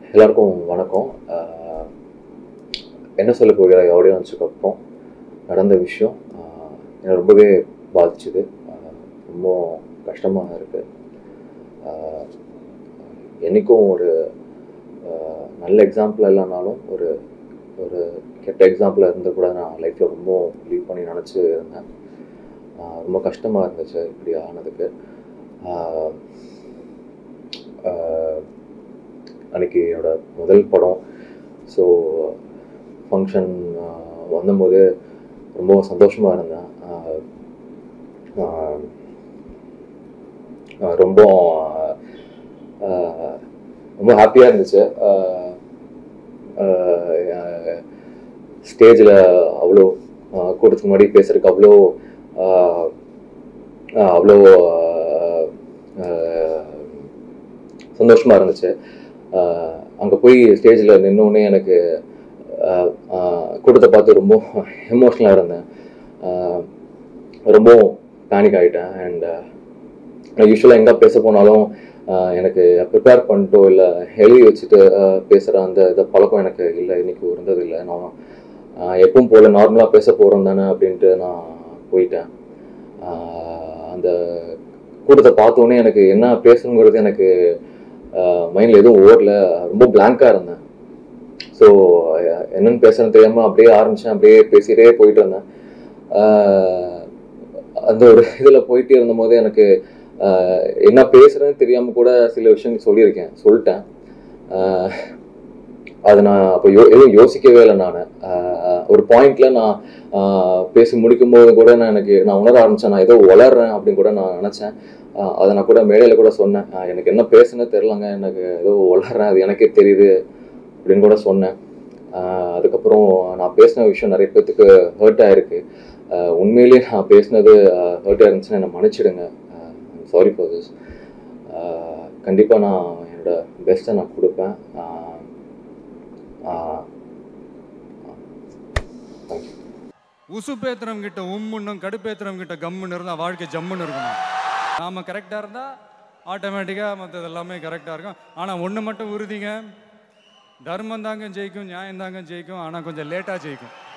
எல்லாருக்கும் வணக்கம் ஆஹ் என்ன சொல்ல போகிற ஆடியன்ஸுக்கு அப்புறம் நடந்த விஷயம் ஆஹ் என்னை ரொம்பவே பாதிச்சுது ஆஹ் ரொம்ப கஷ்டமாக இருக்குது என்றைக்கும் ஒரு ஆஹ் நல்ல எக்ஸாம்பிள் இல்லைனாலும் ஒரு ஒரு கெட்ட எக்ஸாம்பிளாக இருந்து கூட நான் லைஃப்பில் ரொம்ப லீவ் பண்ணி நினச்சி இருந்தேன் ஆஹ் ரொம்ப கஷ்டமாக இருந்துச்சு இப்படி ஆனதுக்கு ஆஹ் ஆஹ் அன்னைக்கு என்னோட முதல் படம் ஸோ ஃபங்க்ஷன் வந்தபோது ரொம்ப சந்தோஷமாக இருந்தேன் ஆஹ் ஆஹ் ஆஹ் ரொம்ப ஆஹ் ரொம்ப ஹாப்பியாக இருந்துச்சு ஸ்டேஜில் அவ்வளோ ஆஹ் கூட்டத்துக்கு முன்னாடி பேசுறதுக்கு அவ்வளோ ஆஹ் ஆஹ் அவ்வளோ சந்தோஷமாக இருந்துச்சு அங்கே போய் ஸ்டேஜில் நின்னோடனே எனக்கு ஆஹ் ஆஹ் கூட்டத்தை பார்த்து ரொம்ப எமோஷ்னலாக இருந்தேன் ஆஹ் ரொம்ப பேனிக் ஆகிட்டேன் அண்ட் நான் யூஸ்வலாக எங்கே பேச போனாலும் ஆஹ் எனக்கு ப்ரிப்பேர் பண்ணிட்டோ இல்லை எழுதி வச்சுட்டு பேசுகிற அந்த இதை பழக்கம் எனக்கு இல்லை இன்னைக்கு இருந்தது இல்லை நான் ஆஹ் எப்பவும் போல் நார்மலாக பேச போகிறோம் தானே அப்படின்ட்டு நான் போயிட்டேன் ஆஹ் அந்த கூட்டத்தை பார்த்தோன்னே எனக்கு என்ன பேசணுங்கிறது எனக்கு மைண்டில் எதுவும் ஓடல ரொம்ப பிளாங்காக இருந்தேன் ஸோ என்னன்னு பேசுறேன்னு தெரியாமல் அப்படியே ஆரம்பித்தேன் அப்படியே பேசிகிட்டே போயிட்டு இருந்தேன் ஆஹ் அந்த ஒரு இதில் போயிட்டே இருந்தபோது எனக்கு ஆஹ் என்ன பேசுகிறேன்னு தெரியாமல் கூட சில விஷயங்கள் சொல்லியிருக்கேன் சொல்லிட்டேன் ஆஹ் அது நான் அப்போ யோ எதுவும் யோசிக்கவே இல்லை நான் ஒரு பாயிண்ட்ல நான் ஆஹ் பேசி முடிக்கும்போது கூட நான் எனக்கு நான் உணர ஆரம்பித்தேன் நான் ஏதோ வளர்றேன் அப்படின்னு கூட நான் நினச்சேன் அதை நான் கூட மேடையில் கூட சொன்னேன் ஆஹ் எனக்கு என்ன பேசுனே தெரிலங்க எனக்கு ஏதோ வளர்றேன் அது எனக்கே தெரியுது அப்படின்னு கூட சொன்னேன் ஆஹ் அதுக்கப்புறம் நான் பேசின விஷயம் நிறைய பேர்த்துக்கு ஹர்ட் ஆயிருக்கு ஆஹ் உண்மையிலேயே நான் பேசினது ஹர்ட் ஆயிருந்துச்சுன்னு என்னை மன்னிச்சிடுங்க சாரி ஃபார் திஸ் கண்டிப்பாக நான் என்னோட பெஸ்ட்டை நான் கொடுப்பேன் தேங்க்யூ உசுப்பேத்துறவங்க கிட்ட உம்முன்னும் கடுப்பேத்துறவங்க கிட்ட கம்முன்னு இருந்தால் வாழ்க்கை ஜம்முன்னு இருக்கணும் நாம கரெக்டாக இருந்தால் ஆட்டோமேட்டிக்காக மற்றது எல்லாமே கரெக்டாக இருக்கும் ஆனால் ஒன்று மட்டும் உறுதிங்க தர்மம் தாங்க ஜெயிக்கும் நியாயம் தாங்க ஜெயிக்கும் ஆனால் கொஞ்சம் லேட்டாக ஜெயிக்கும்